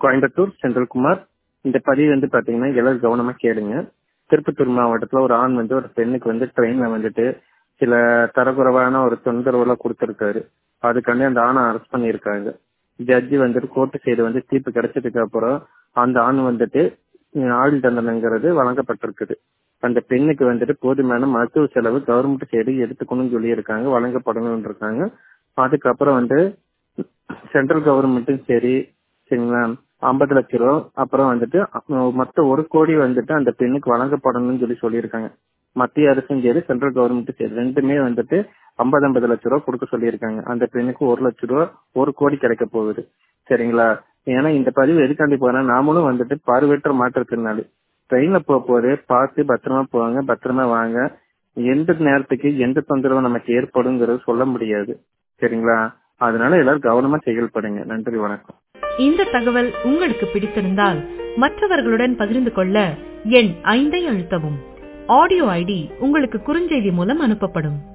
கோயம்புத்தூர் செந்தில்குமார் இந்த பதிவு வந்து பாத்தீங்கன்னா எல்லாரும் கவனமா கேளுங்க திருப்பத்தூர் மாவட்டத்துல ஒரு ஆண் வந்து ஒரு பெண்ணுக்கு வந்து ட்ரெயின்ல வந்துட்டு சில தரக்குறைவான ஒரு தொந்தரவுல கொடுத்திருக்காரு அதுக்காண்டி அந்த ஆணை அரெஸ்ட் பண்ணியிருக்காங்க ஜட்ஜி வந்துட்டு கோர்ட்டு சைடு வந்து தீர்ப்பு கிடைச்சதுக்கு அப்புறம் அந்த ஆண் வந்துட்டு ஆயுள் தண்டனைங்கிறது வழங்கப்பட்டிருக்குது அந்த பெண்ணுக்கு வந்துட்டு போதுமான மருத்துவ செலவு கவர்மெண்ட் சைடு எடுத்துக்கணும்னு சொல்லி இருக்காங்க வழங்கப்படணும் இருக்காங்க அதுக்கப்புறம் வந்து சென்ட்ரல் கவர்மெண்ட்டும் சரி சரிங்களா ஐம்பது லட்ச ரூபா அப்புறம் வந்துட்டு மொத்த ஒரு கோடி வந்துட்டு அந்த பெண்ணுக்கு வழங்கப்படணும்னு சொல்லி சொல்லியிருக்காங்க மத்திய அரசும் சரி சென்ட்ரல் கவர்மெண்ட்டும் சரி ரெண்டுமே வந்துட்டு ஐம்பது ஐம்பது லட்ச ரூபா கொடுக்க சொல்லியிருக்காங்க அந்த பெண்ணுக்கு ஒரு லட்ச ரூபா ஒரு கோடி கிடைக்க போகுது சரிங்களா ஏன்னா இந்த பதிவு எதுக்காண்டி போனா நாமளும் வந்துட்டு பார்வையற்ற மாற்றுத்திறனாளி ட்ரெயின்ல போக போது பார்த்து பத்திரமா போவாங்க பத்திரமா வாங்க எந்த நேரத்துக்கு எந்த தொந்தரவு நமக்கு ஏற்படுங்கிறது சொல்ல முடியாது சரிங்களா அதனால எல்லாரும் கவனமா செயல்படுங்க நன்றி வணக்கம் இந்த தகவல் உங்களுக்கு பிடித்திருந்தால் மற்றவர்களுடன் பகிர்ந்து கொள்ள எண் ஐந்தை அழுத்தவும் ஆடியோ ஐடி உங்களுக்கு குறுஞ்செய்தி மூலம் அனுப்பப்படும்